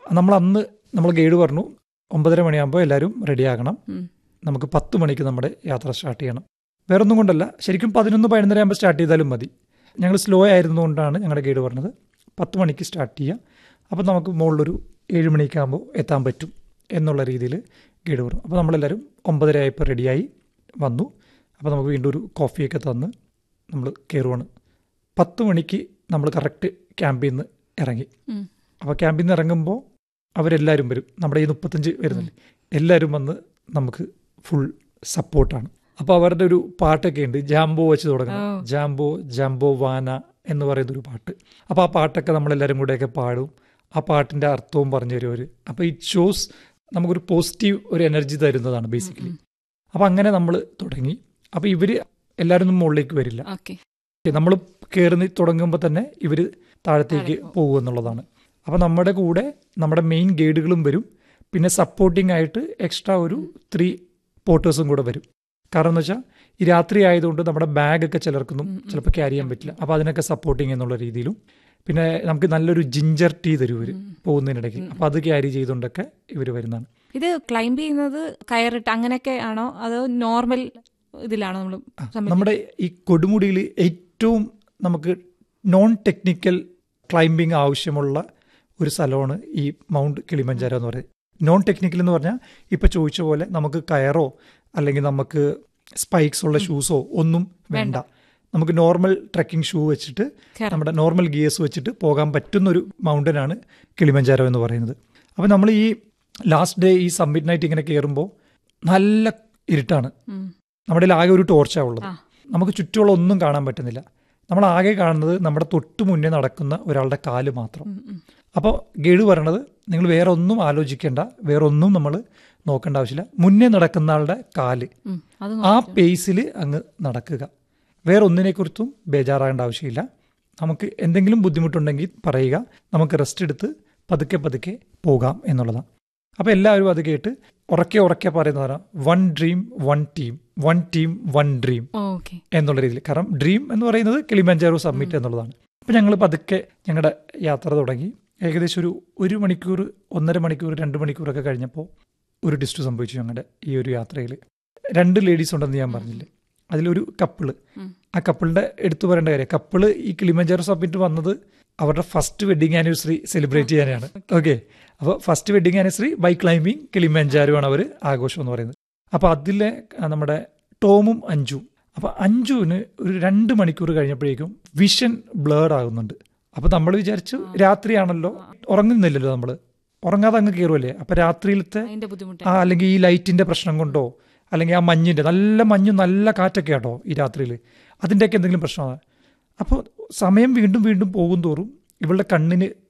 നമ്മൾ അന്ന് നമ്മൾ ഗൈഡ് പറഞ്ഞു ഒമ്പതര മണിയാകുമ്പോൾ എല്ലാവരും റെഡിയാകണം ഉം. നമുക്ക് പത്ത് മണിക്ക് നമ്മുടെ യാത്ര സ്റ്റാർട്ട് ചെയ്യണം വേറൊന്നും കൊണ്ടല്ല ശരിക്കും പതിനൊന്ന് പതിനൊന്നര ആകുമ്പോൾ സ്റ്റാർട്ട് ചെയ്താലും മതി ഞങ്ങൾ സ്ലോ ആയിരുന്നുകൊണ്ടാണ് ഞങ്ങളുടെ ഗൈഡ് പറഞ്ഞത് പത്ത് മണിക്ക് സ്റ്റാർട്ട് ചെയ്യാം അപ്പോൾ നമുക്ക് മുകളിലൊരു ഏഴ് മണിക്കാകുമ്പോൾ എത്താൻ പറ്റും എന്നുള്ള രീതിയിൽ ഗൈഡ് പറഞ്ഞു അപ്പോൾ നമ്മളെല്ലാവരും ഒമ്പതര ആയപ്പോൾ റെഡിയായി വന്നു അപ്പോൾ നമുക്ക് വീണ്ടും ഒരു കോഫിയൊക്കെ തന്ന് നമ്മൾ കയറുവാണ് പത്ത് മണിക്ക് നമ്മൾ കറക്റ്റ് ക്യാമ്പിൽ നിന്ന് ഇറങ്ങി ഉം. അപ്പോൾ ക്യാമ്പിൽ നിന്ന് ഇറങ്ങുമ്പോൾ അവരെല്ലാവരും വരും നമ്മുടെ ഈ മുപ്പത്തഞ്ച് വരുന്നില്ലേ എല്ലാവരും വന്ന് നമുക്ക് ഫുൾ സപ്പോർട്ടാണ് അപ്പോൾ അവരുടെ ഒരു പാട്ടൊക്കെ ഉണ്ട് ജാംബോ വെച്ച് തുടങ്ങുന്നത് ഓ. ജാംബോ ജാംബോ വാന എന്ന് പറയുന്ന ഒരു പാട്ട് അപ്പോൾ ആ പാട്ടൊക്കെ നമ്മളെല്ലാവരും കൂടെയൊക്കെ പാടും ആ പാട്ടിൻ്റെ അർത്ഥവും പറഞ്ഞു തരും അവർ അപ്പോൾ ഈ ഷോസ് നമുക്കൊരു പോസിറ്റീവ് ഒരു എനർജി തരുന്നതാണ് ബേസിക്കലി അപ്പോൾ അങ്ങനെ നമ്മൾ തുടങ്ങി അപ്പോൾ ഇവർ എല്ലാവരും ഒന്നും മുകളിലേക്ക് വരില്ല ഓക്കെ നമ്മൾ കയറി തുടങ്ങുമ്പോൾ തന്നെ ഇവർ താഴത്തേക്ക് താഴെ പോകും. പോകും എന്നുള്ളതാണ് അപ്പോൾ നമ്മുടെ കൂടെ നമ്മുടെ മെയിൻ ഗൈഡുകളും വരും പിന്നെ സപ്പോർട്ടിംഗ് ആയിട്ട് എക്സ്ട്രാ ഒരു ത്രീ പോർട്ടേഴ്സും കൂടെ വരും കാരണം എന്ന് വെച്ചാൽ ഈ രാത്രി ആയതുകൊണ്ട് നമ്മുടെ ബാഗൊക്കെ ചിലർക്കൊന്നും ഉം, ഉം. ചിലപ്പോൾ ക്യാരി ചെയ്യാൻ പറ്റില്ല അപ്പോൾ അതിനൊക്കെ സപ്പോർട്ടിങ് എന്നുള്ള രീതിയിലും പിന്നെ നമുക്ക് നല്ലൊരു ജിഞ്ചർ ടീ തരും ഇവർ ഉം. പോകുന്നതിനിടയ്ക്ക് ഉം. അപ്പോൾ അത് ക്യാരി ചെയ്തുകൊണ്ടൊക്കെ ഇവർ വരുന്നതാണ് ഇത് ക്ലൈംബ് ചെയ്യുന്നത് കയറിട്ട് അങ്ങനെയൊക്കെ ആണോ അതോ നോർമൽ ഇതിലാണോ നമ്മൾ നമ്മുടെ ഈ കൊടുമുടിയിൽ ഏറ്റവും നമുക്ക് നോൺ ടെക്നിക്കൽ ക്ലൈംബിംഗ് ആവശ്യമുള്ള ഒരു സ്ഥലമാണ് ഈ മൗണ്ട് കിളിമഞ്ചാരോ എന്ന് പറയുന്നത് നോൺ ടെക്നിക്കൽ എന്ന് പറഞ്ഞാൽ ഇപ്പം ചോദിച്ച പോലെ നമുക്ക് കയറോ അല്ലെങ്കിൽ നമുക്ക് സ്പൈക്സ് ഉള്ള ഷൂസോ ഒന്നും വേണ്ട വേണ്ട. നമുക്ക് നോർമൽ ട്രക്കിംഗ് ഷൂ വെച്ചിട്ട് കയറാം. നമ്മുടെ നോർമൽ ഗിയേഴ്സ് വെച്ചിട്ട് പോകാൻ പറ്റുന്ന ഒരു മൗണ്ടനാണ് കിളിമഞ്ചാരോ എന്ന് പറയുന്നത് അപ്പോൾ നമ്മൾ ഈ ലാസ്റ്റ് ഡേ ഈ സബ്മിറ്റ് നൈറ്റ് ഇങ്ങനെ കയറുമ്പോൾ നല്ല ഇരുട്ടാണ് ഉം. നമ്മുടെ കയ്യിൽ ആകെ ഒരു ടോർച്ചാണ് ഉള്ളത് ആ. നമുക്ക് ചുറ്റുമുള്ള ഒന്നും കാണാൻ പറ്റുന്നില്ല നമ്മൾ ആകെ കാണുന്നത് നമ്മുടെ തൊട്ടു മുന്നേ നടക്കുന്ന ഒരാളുടെ കാല് മാത്രം ഉം, ഉം. അപ്പോൾ ഗൈഡ് പറയണത് നിങ്ങൾ വേറെ ഒന്നും ആലോചിക്കേണ്ട വേറെ ഒന്നും നമ്മൾ നോക്കേണ്ട ആവശ്യമില്ല മുന്നേ നടക്കുന്ന ആളുടെ കാല് ഉം. അത് ആ നോക്കാം. പേസിൽ അങ്ങ് നടക്കുക വേറെ ഒന്നിനെക്കുറിച്ചും ബേജാറാകേണ്ട ആവശ്യമില്ല നമുക്ക് എന്തെങ്കിലും ബുദ്ധിമുട്ടുണ്ടെങ്കിൽ പറയുക നമുക്ക് റെസ്റ്റ് എടുത്ത് പതുക്കെ പതുക്കെ പോകാം എന്നുള്ളതാണ് അപ്പോൾ എല്ലാവരും അത് കേട്ട് ഉറക്കെ ഉറക്കെ പറയുന്നതാണ് one dream one team one team one dream okay എന്നുള്ള രീതിയിൽ കാരണം ഡ്രീം എന്ന് പറയുന്നത് കിളിമഞ്ചാറോ സബ്മിറ്റ് എന്നുള്ളതാണ് അപ്പം ഞങ്ങൾ പതുക്കെ ഞങ്ങളുടെ യാത്ര തുടങ്ങി ഏകദേശം ഒരു ഒരു മണിക്കൂർ ഒന്നര മണിക്കൂർ രണ്ട് മണിക്കൂറൊക്കെ കഴിഞ്ഞപ്പോൾ ഒരു ഡിസ്റ്റ് സംഭവിച്ചു ഞങ്ങളുടെ ഈ ഒരു യാത്രയിൽ രണ്ട് ലേഡീസ് ഉണ്ടെന്ന് ഞാൻ പറഞ്ഞില്ലേ അതിലൊരു കപ്പിള് ഉം. ആ കപ്പിളിന്റെ എടുത്തു പറയേണ്ട കാര്യം കപ്പിള് ഈ കിളിമഞ്ചാറോ സബ്മിറ്റ് വന്നത് അവരുടെ ഫസ്റ്റ് വെഡിങ് ആനിവേഴ്സറി സെലിബ്രേറ്റ് ചെയ്യാനാണ് ഓക്കെ അപ്പോൾ first wedding anniversary by climbing Kilimanjaro ആണ് അവർ ആഘോഷം എന്ന് പറയുന്നത് അപ്പോൾ അതിലെ ആ, നമ്മുടെ ടോമും അഞ്ചും അപ്പോൾ അഞ്ചുവിന് ഒരു രണ്ട് മണിക്കൂർ കഴിഞ്ഞപ്പോഴേക്കും വിഷൻ ബ്ലേഡ് ആകുന്നുണ്ട് അപ്പോൾ നമ്മൾ വിചാരിച്ചു രാത്രിയാണല്ലോ ഉറങ്ങുന്നില്ലല്ലോ നമ്മൾ ഉറങ്ങാതെ അങ്ങ് കയറുമല്ലേ അപ്പോൾ രാത്രിയിലത്തെ അതിന്റെ ബുദ്ധിമുട്ട് ആ അല്ലെങ്കിൽ ഈ ലൈറ്റിന്റെ പ്രശ്നം കൊണ്ടോ അല്ലെങ്കിൽ ആ മഞ്ഞിന്റെ നല്ല മഞ്ഞും നല്ല കാറ്റൊക്കെ ആട്ടോ ഈ രാത്രിയിൽ അതിൻ്റെയൊക്കെ എന്തെങ്കിലും പ്രശ്നമാണ് അപ്പോൾ സമയം വീണ്ടും വീണ്ടും പോകും തോറും ഇവളുടെ കണ്ണിന്